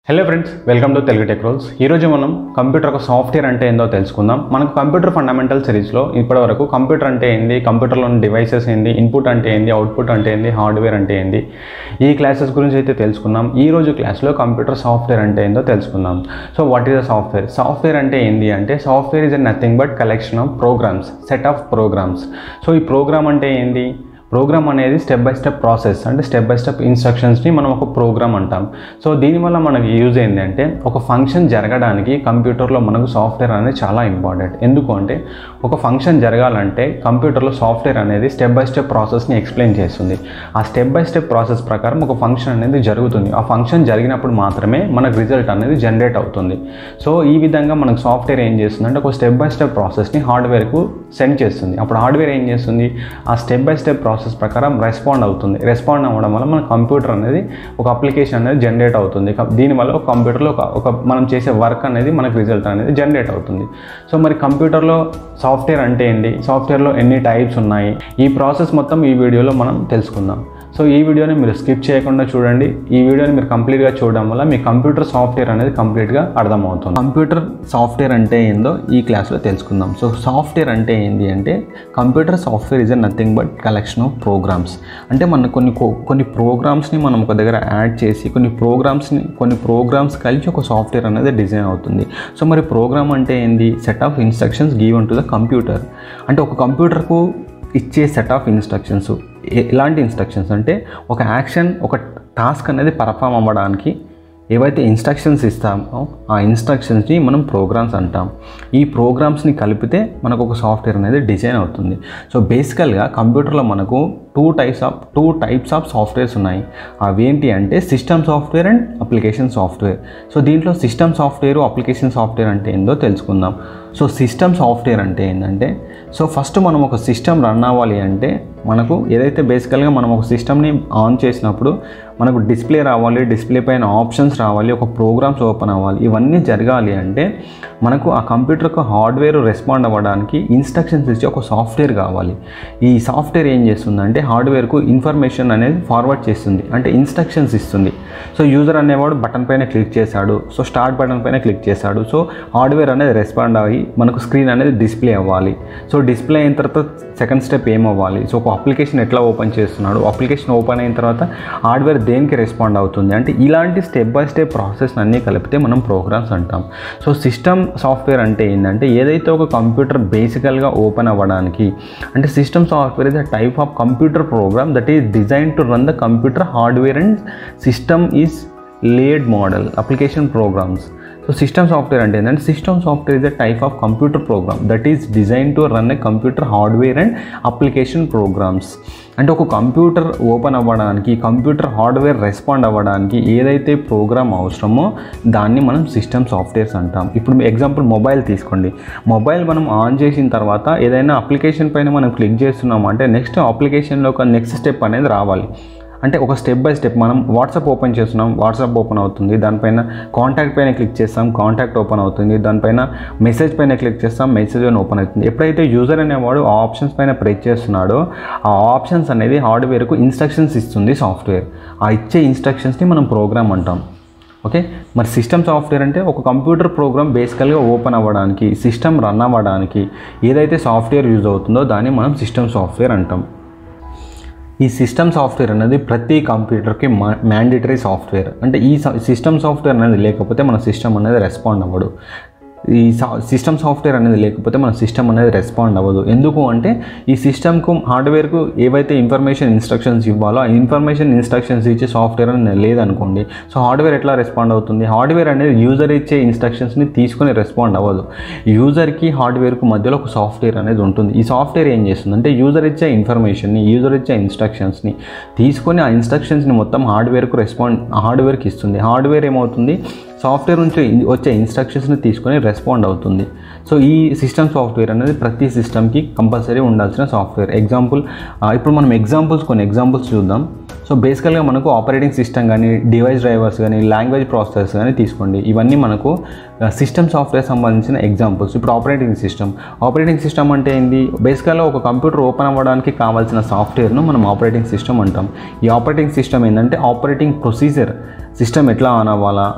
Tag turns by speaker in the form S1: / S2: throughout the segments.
S1: hello friends welcome to Telugu tech rolls ఈరోజు మనం computer ఒక సాఫ్ట్వేర్ అంటే ఏందో తెలుసుకుందాం మనకు కంప్యూటర్ ఫండమెంటల్ సిరీస్లో ఇప్పటివరకు కంప్యూటర్ అంటే ఏంది కంప్యూటర్లోని డివైసెస్ ఏంది ఇన్పుట్ అంటే ఏంది అవుట్పుట్ అంటే ఏంది హార్డ్వేర్ అంటే ఏంది ఈ క్లాసెస్ గురించి అయితే తెలుసుకుందాం ఈ రోజు క్లాస్లో కంప్యూటర్ సాఫ్ట్వేర్ అంటే ఏందో తెలుసుకుందాం so what is the software software అంటే ఏంది అంటే software is nothing but collection of programs set of programs so ఈ ప్రోగ్రామ్ అంటే ఏంది ప్రోగ్రామ్ అనేది స్టెప్ బై స్టెప్ ప్రాసెస్ అంటే స్టెప్ బై స్టెప్ ఇన్స్ట్రక్షన్స్ని మనం ఒక ప్రోగ్రామ్ అంటాం సో దీనివల్ల మనకు యూజ్ ఏంటంటే ఒక ఫంక్షన్ జరగడానికి కంప్యూటర్లో మనకు సాఫ్ట్వేర్ అనేది చాలా ఇంపార్టెంట్ ఎందుకు అంటే ఒక ఫంక్షన్ జరగాలంటే కంప్యూటర్లో సాఫ్ట్వేర్ అనేది స్టెప్ బై స్టెప్ ప్రాసెస్ని ఎక్స్ప్లెయిన్ చేస్తుంది ఆ స్టెప్ బై స్టెప్ ప్రాసెస్ ప్రకారం ఒక ఫంక్షన్ అనేది జరుగుతుంది ఆ ఫంక్షన్ జరిగినప్పుడు మాత్రమే మనకు రిజల్ట్ అనేది జనరేట్ అవుతుంది సో ఈ విధంగా మనకు సాఫ్ట్వేర్ ఏం చేస్తుంది అంటే ఒక స్టెప్ బై స్టెప్ ప్రాసెస్ని హార్డ్వేర్కు సెండ్ చేస్తుంది అప్పుడు హార్డ్వేర్ ఏం చేస్తుంది ఆ స్టెప్ బై స్టెప్ ప్రాసెస్ ప్రకారం రెస్పాండ్ అవుతుంది రెస్పాండ్ అవ్వడం వల్ల మన కంప్యూటర్ అనేది ఒక అప్లికేషన్ అనేది జనరేట్ అవుతుంది క- దీనివల్ల ఒక కంప్యూటర్లో ఒక ఒక మనం చేసే వర్క్ అనేది మనకు రిజల్ట్ అనేది జనరేట్ అవుతుంది సో మరి కంప్యూటర్లో సాఫ్ట్వేర్ అంటే ఏంటి సాఫ్ట్వేర్లో ఎన్ని టైప్స్ ఉన్నాయి ఈ ప్రాసెస్ మొత్తం ఈ వీడియోలో మనం తెలుసుకుందాం సో ఈ వీడియోని మీరు స్కిప్ చేయకుండా చూడండి ఈ వీడియోని మీరు కంప్లీట్గా చూడడం వల్ల మీ కంప్యూటర్ సాఫ్ట్వేర్ అనేది కంప్లీట్గా అర్థమవుతుంది కంప్యూటర్ సాఫ్ట్వేర్ అంటే ఏందో ఈ క్లాస్లో తెలుసుకుందాం సో సాఫ్ట్వేర్ అంటే ఏంటి అంటే computer software is nothing but collection of programs అంటే మన కొన్ని కో- కొన్ని ప్రోగ్రామ్స్ని మనం ఒక దగ్గర యాడ్ చేసి కొన్ని ప్రోగ్రామ్స్ని కొన్ని ప్రోగ్రామ్స్ కలిసి ఒక సాఫ్ట్వేర్ అనేది డిజైన్ అవుతుంది సో మరి ప్రోగ్రామ్ అంటే ఏంది set of instructions given to the computer అంటే ఒక కంప్యూటర్కు ఇచ్చే సెట్ ఆఫ్ ఇన్స్ట్రక్షన్స్ ఎలాంటి ఇన్స్ట్రక్షన్స్ అంటే ఒక యాక్షన్ ఒక టాస్క్ అనేది పర్ఫామ్ అవ్వడానికి ఏవైతే ఇన్స్ట్రక్షన్స్ ఇస్తామో ఆ ఇన్స్ట్రక్షన్స్ని మనం ప్రోగ్రామ్స్ అంటాం ఈ ప్రోగ్రామ్స్ని కలిపితే మనకు ఒక సాఫ్ట్వేర్ అనేది డిజైన్ అవుతుంది సో బేసికల్గా కంప్యూటర్లో మనకు two types of two types of softwares ఉన్నాయి అవి ఏంటి అంటే system software and application software so దీంట్లో సిస్టమ్ సాఫ్ట్వేర్ అప్లికేషన్ సాఫ్ట్వేర్ అంటే ఏందో తెలుసుకుందాం సో సిస్టమ్ సాఫ్ట్వేర్ అంటే ఏంటంటే సో ఫస్ట్ మనం ఒక సిస్టమ్ రన్ అవ్వాలి అంటే మనకు ఏదైతే బేసికల్గా మనం ఒక సిస్టమ్ని ఆన్ చేసినప్పుడు మనకు డిస్ప్లే రావాలి డిస్ప్లే పైన ఆప్షన్స్ రావాలి ఒక ప్రోగ్రామ్స్ ఓపెన్ అవ్వాలి ఇవన్నీ జరగాలి అంటే మనకు ఆ కంప్యూటర్కు హార్డ్వేర్ రెస్పాండ్ అవ్వడానికి ఇన్స్ట్రక్షన్స్ ఇచ్చే ఒక సాఫ్ట్వేర్ కావాలి ఈ సాఫ్ట్వేర్ ఏం చేస్తుందంటే హార్డ్వేర్కు ఇన్ఫర్మేషన్ అనేది ఫార్వర్డ్ చేస్తుంది అంటే ఇన్స్ట్రక్షన్స్ ఇస్తుంది సో యూజర్ అనేవాడు బటన్ పైన క్లిక్ చేశాడు సో స్టార్ట్ బటన్ పైన క్లిక్ చేశాడు సో హార్డ్వేర్ అనేది రెస్పాండ్ అయ్యి మనకు స్క్రీన్ అనేది డిస్ప్లే అవ్వాలి సో డిస్ప్లే అయిన తర్వాత సెకండ్ స్టెప్ ఏం అవ్వాలి సో ఒక అప్లికేషన్ ఎట్లా ఓపెన్ చేస్తున్నాడు అప్లికేషన్ ఓపెన్ అయిన తర్వాత హార్డ్వేర్ దేనికి రెస్పాండ్ అవుతుంది అంటే ఇలాంటి స్టెప్ బై స్టెప్ ప్రాసెస్ అన్నీ కలిపితే మనం ప్రోగ్రామ్స్ అంటాం సో సిస్టమ్ సాఫ్ట్వేర్ అంటే ఏంటంటే ఏదైతే ఒక కంప్యూటర్ బేసికల్గా ఓపెన్ అవ్వడానికి అంటే system software is a type of computer program that is design to run the computer hardware and system is laid model application programs so system software అంటే ఏంటంటే system software is a type of computer program that is design to run a computer hardware and application programs అంటే ఒక computer open అవ్వడానికి computer hardware respond అవ్వడానికి ఏదైతే programme అవసరమో దాన్ని మనం సిస్టమ్ సాఫ్ట్వేర్స్ అంటాం ఇప్పుడు ఎగ్జాంపుల్ మొబైల్ తీసుకోండి మొబైల్ మనం ఆన్ చేసిన తర్వాత ఏదైనా అప్లికేషన్ పైన మనం క్లిక్ చేస్తున్నాం అంటే నెక్స్ట్ అప్లికేషన్లో ఒక నెక్స్ట్ స్టెప్ అనేది రావాలి అంటే ఒక స్టెప్ బై స్టెప్ మనం వాట్సాప్ ఓపెన్ చేస్తున్నాం వాట్సాప్ ఓపెన్ అవుతుంది దానిపైన కాంటాక్ట్ పైన క్లిక్ చేస్తాం కాంటాక్ట్ ఓపెన్ అవుతుంది దానిపైన మెసేజ్ పైన క్లిక్ చేస్తాం మెసేజ్ అని ఓపెన్ అవుతుంది ఎప్పుడైతే యూజర్ అనేవాడు ఆ ఆప్షన్స్ పైన ప్రెస్ చేస్తున్నాడో ఆ ఆప్షన్స్ అనేది హార్డ్వేర్కు ఇన్స్ట్రక్షన్స్ ఇస్తుంది సాఫ్ట్వేర్ ఆ ఇచ్చే ఇన్స్ట్రక్షన్స్ని మనం ప్రోగ్రామ్ అంటాం ఓకే మరి సిస్టమ్ సాఫ్ట్వేర్ అంటే ఒక కంప్యూటర్ ప్రోగ్రామ్ బేసికల్గా ఓపెన్ అవ్వడానికి సిస్టమ్ రన్ అవ్వడానికి ఏదైతే సాఫ్ట్వేర్ యూజ్ అవుతుందో దాన్ని మనం సిస్టమ్ సాఫ్ట్వేర్ అంటాం ఈ సిస్టమ్ సాఫ్ట్వేర్ అనేది ప్రతి కంప్యూటర్కి మ్యాండేటరీ సాఫ్ట్వేర్ అంటే ఈ సిస్టమ్ సాఫ్ట్వేర్ అనేది లేకపోతే మన సిస్టమ్ అనేది రెస్పాండ్ అవ్వడు ఈ సిస్టమ్ సాఫ్ట్వేర్ అనేది లేకపోతే మన సిస్టమ్ అనేది రెస్పాండ్ అవ్వదు ఎందుకు అంటే ఈ సిస్టమ్కు హార్డ్వేర్కు ఏవైతే ఇన్ఫర్మేషన్ ఇన్స్ట్రక్షన్స్ ఇవ్వాలో ఆ ఇన్ఫర్మేషన్ ఇన్స్ట్రక్షన్స్ ఇచ్చే సాఫ్ట్వేర్ అనేది లేదనుకోండి సో హార్డ్వేర్ ఎట్లా రెస్పాండ్ అవుతుంది హార్డ్వేర్ అనేది యూజర్ ఇచ్చే ఇన్స్ట్రక్షన్స్ని తీసుకొని రెస్పాండ్ అవ్వదు యూజర్కి హార్డ్వేర్కు మధ్యలో ఒక సాఫ్ట్వేర్ అనేది ఉంటుంది ఈ సాఫ్ట్వేర్ ఏం చేస్తుంది అంటే యూజర్ ఇచ్చే ఇన్ఫర్మేషన్ని యూజర్ ఇచ్చే ఇన్స్ట్రక్షన్స్ని తీసుకొని ఆ ఇన్స్ట్రక్షన్స్ని మొత్తం హార్డ్వేర్కు రెస్పాండ్ హార్డ్వేర్కి ఇస్తుంది హార్డ్వేర్ ఏమవుతుంది సాఫ్ట్వేర్ నుంచి వచ్చే ఇన్స్ట్రక్షన్స్ని తీసుకొని రెస్పాండ్ అవుతుంది సో ఈ సిస్టమ్ సాఫ్ట్వేర్ అనేది ప్రతి సిస్టమ్కి కంపల్సరీ ఉండాల్సిన సాఫ్ట్వేర్ ఎగ్జాంపుల్ ఇప్పుడు మనం ఎగ్జాంపుల్స్ కొన్ని ఎగ్జాంపుల్స్ చూద్దాం సో బేసికల్గా మనకు ఆపరేటింగ్ సిస్టమ్ కానీ డివైస్ డ్రైవర్స్ కానీ లాంగ్వేజ్ ప్రాసెసర్స్ కానీ తీసుకోండి ఇవన్నీ మనకు సిస్టమ్ సాఫ్ట్వేర్ సంబంధించిన ఎగ్జాంపుల్స్ ఇప్పుడు ఆపరేటింగ్ సిస్టమ్ ఆపరేటింగ్ సిస్టమ్ అంటే ఏంది బేసికల్గా ఒక కంప్యూటర్ ఓపెన్ అవ్వడానికి కావాల్సిన సాఫ్ట్వేర్ను మనం ఆపరేటింగ్ సిస్టమ్ అంటాం ఈ ఆపరేటింగ్ సిస్టమ్ ఏంటంటే ఆపరేటింగ్ ప్రొసీజర్ సిస్టమ్ ఎట్లా ఆన్ అవ్వాలా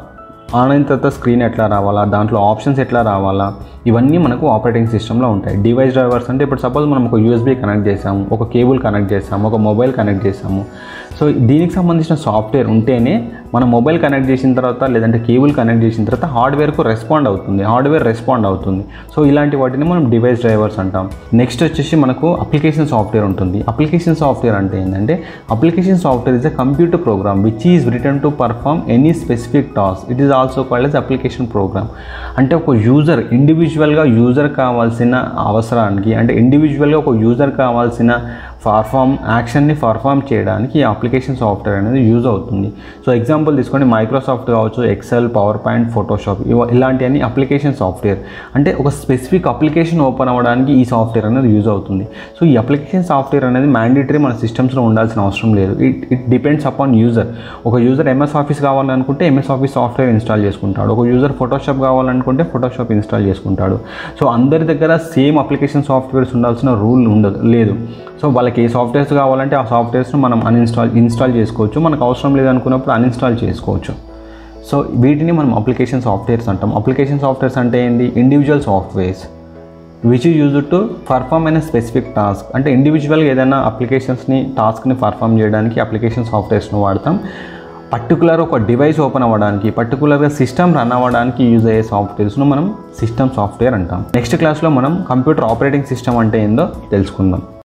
S1: ఆన్ అయిన తర్వాత స్క్రీన్ ఎట్లా రావాలా దాంట్లో ఆప్షన్స్ ఎట్లా రావాలా ఇవన్నీ మనకు ఆపరేటింగ్ సిస్టంలో ఉంటాయి డివైస్ డ్రైవర్స్ అంటే ఇప్పుడు సపోజ్ మనం ఒక యూఎస్బీ కనెక్ట్ చేసాము ఒక కేబుల్ కనెక్ట్ చేసాము ఒక మొబైల్ కనెక్ట్ చేసాము సో దీనికి సంబంధించిన సాఫ్ట్వేర్ ఉంటేనే మన మొబైల్ కనెక్ట్ చేసిన తర్వాత లేదంటే కేబుల్ కనెక్ట్ చేసిన తర్వాత హార్డ్వేర్కు రెస్పాండ్ అవుతుంది హార్డ్వేర్ రెస్పాండ్ అవుతుంది సో ఇలాంటి వాటిని మనం డివైస్ డ్రైవర్స్ అంటాం నెక్స్ట్ వచ్చేసి మనకు అప్లికేషన్ సాఫ్ట్వేర్ ఉంటుంది అప్లికేషన్ సాఫ్ట్వేర్ అంటే ఏంటంటే application software is a computer program which is written to perform any specific task it is also called as application program అంటే ఒక యూజర్ ఇండివిజువల్గా యూజర్ కావాల్సిన అవసరానికి అంటే ఇండివిజువల్గా ఒక యూజర్ కావాల్సిన పర్ఫామ్ యాక్షన్ని పర్ఫామ్ చేయడానికి ఈ అప్లికేషన్ సాఫ్ట్వేర్ అనేది యూజ్ అవుతుంది సో ఎగ్జాంపుల్ తీసుకోండి మైక్రోసాఫ్ట్ కావచ్చు ఎక్సెల్ పవర్ పాయింట్ ఫోటోషాప్ ఇవ ఇలాంటివన్నీ అప్లికేషన్ సాఫ్ట్వేర్ అంటే ఒక స్పెసిఫిక్ అప్లికేషన్ ఓపెన్ అవ్వడానికి ఈ సాఫ్ట్వేర్ అనేది యూజ్ అవుతుంది సో ఈ అప్లికేషన్ సాఫ్ట్వేర్ అనేది మ్యాండేటరీ మన సిస్టమ్స్లో ఉండాల్సిన అవసరం లేదు it it depends upon user ఒక యూజర్ ఎంఎస్ ఆఫీస్ కావాలనుకుంటే ఎంఎస్ ఆఫీస్ సాఫ్ట్వేర్ ఇన్స్టాల్ చేసుకుంటాడు ఒక యూజర్ ఫోటోషాప్ కావాలనుకుంటే ఫోటోషాప్ ఇన్స్టాల్ చేసుకుంటాడు సో అందరి దగ్గర సేమ్ అప్లికేషన్ సాఫ్ట్వేర్స్ ఉండాల్సిన రూల్ ఉండదు లేదు సో వాళ్ళకి ఏ సాఫ్ట్వేర్స్ కావాలంటే ఆ సాఫ్ట్వేర్స్ను మనం అన్ఇన్స్టాల్ ఇన్స్టాల్ చేసుకోవచ్చు మనకు అవసరం లేదనుకున్నప్పుడు అన్ఇన్స్టాల్ చేసుకోవచ్చు సో వీటిని మనం అప్లికేషన్ సాఫ్ట్వేర్స్ అంటాం అప్లికేషన్ సాఫ్ట్వేర్స్ అంటే ఏంటి individual softwares which use to perform any specific task అంటే ఇండివిజువల్గా ఏదైనా అప్లికేషన్స్ని టాస్క్ని పర్ఫామ్ చేయడానికి అప్లికేషన్ సాఫ్ట్వేర్స్ను వాడతాం పర్టికులర్ ఒక డివైస్ ఓపెన్ అవ్వడానికి పర్టికులర్గా సిస్టమ్ రన్ అవ్వడానికి యూజ్ అయ్యే సాఫ్ట్వేర్స్ను మనం సిస్టమ్ సాఫ్ట్వేర్ అంటాం నెక్స్ట్ క్లాస్లో మనం కంప్యూటర్ ఆపరేటింగ్ సిస్టమ్ అంటే ఏందో తెలుసుకుందాం